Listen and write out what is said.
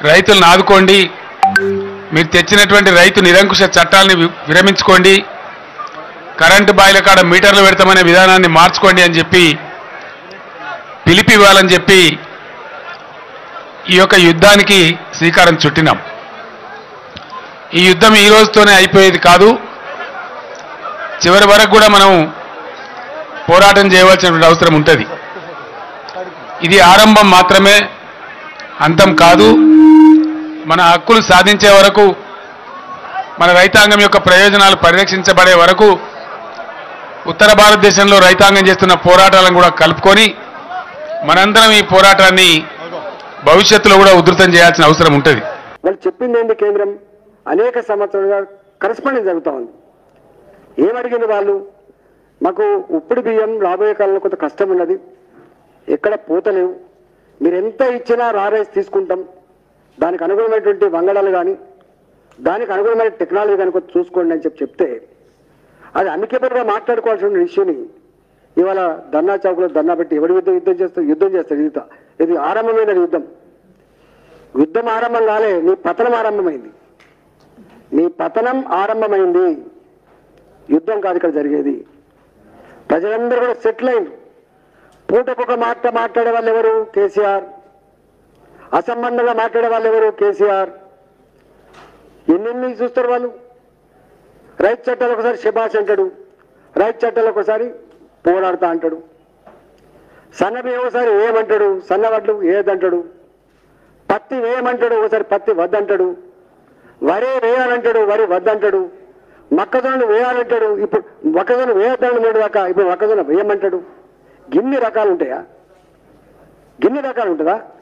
రైతులను ఆదుకోండి మీరు తెచ్చినటువంటి రైతు నిరంకుశ చట్టాలని వి- విరమించుకోండి కరెంటు బాయిల కాడ మీటర్లు పెడతామనే విధానాన్ని మార్చుకోండి అని చెప్పి పిలిపి ఇవ్వాలని చెప్పి ఈ యొక్క యుద్ధానికి శ్రీకారం చుట్టినాం ఈ యుద్ధం ఈ రోజుతోనే అయిపోయేది కాదు చివరి వరకు కూడా మనం పోరాటం చేయవలసినటువంటి అవసరం ఉంటుంది ఇది ఆరంభం మాత్రమే అంతం కాదు మన హక్కులు సాధించే వరకు మన రైతాంగం యొక్క ప్రయోజనాలు పరిరక్షించబడే వరకు ఉత్తర భారతదేశంలో రైతాంగం చేస్తున్న పోరాటాలను కూడా కలుపుకొని మనందరం ఈ పోరాటాన్ని భవిష్యత్తులో కూడా ఉధృతం చేయాల్సిన అవసరం ఉంటుంది వాళ్ళు చెప్పింది ఏంటి కేంద్రం అనేక సంవత్సరాలుగా కరస్పాండెన్స్ జరుగుతూ ఉంది ఏమడిగింది వాళ్ళు మాకు ఉప్పుడు బియ్యం రాబోయే కాలంలో కొంత కష్టం ఉన్నది ఎక్కడ పోతలేవు మీరు ఎంత ఇచ్చినా రారేసి తీసుకుంటాం దానికి అనుగుణమైనటువంటి వంగడాలు కానీ దానికి అనుగుణమైన టెక్నాలజీ కానీ కొంచెం చూసుకోండి అని చెప్పి చెప్తే అది అమికేబుల్గా మాట్లాడుకోవాల్సిన ఇష్యూని ఇవాళ ధర్నా చౌక్లో ధర్నా పెట్టి ఎవడు యుద్ధం యుద్ధం చేస్తాడు యుద్ధం చేస్తాడు ఇది ఇది ఆరంభమైన యుద్ధం యుద్ధం ఆరంభం కాలే నీ పతనం ఆరంభమైంది నీ పతనం ఆరంభమైంది యుద్ధం కాదు ఇక్కడ జరిగేది ప్రజలందరూ కూడా సెటిల్ అయింది పూటకొక మాట మాట్లాడే వాళ్ళు ఎవరు కేసీఆర్ అసంబంధంగా మాట్లాడే వాళ్ళు ఎవరు కేసీఆర్ ఎన్నెన్ని చూస్తారు వాళ్ళు రైతు చట్టాలు ఒకసారి శబాష్ అంటాడు రైతు చట్టాలు ఒకసారి పోరాడుతా అంటాడు సన్నబి ఒకసారి ఏమంటాడు సన్నవడ్లు ఏదంటాడు పత్తి వేయమంటాడు ఒకసారి పత్తి వద్దంటాడు వరే వేయాలంటాడు వరి వద్దంటాడు మొక్కజొన్న వేయాలంటాడు ఇప్పుడు మొక్కజొన్న వేయద్దాను మూడు దాకా ఇప్పుడు మొక్కజొన్న వేయమంటాడు గిన్ని రకాలు ఉంటాయా గిన్ని రకాలు ఉంటుందా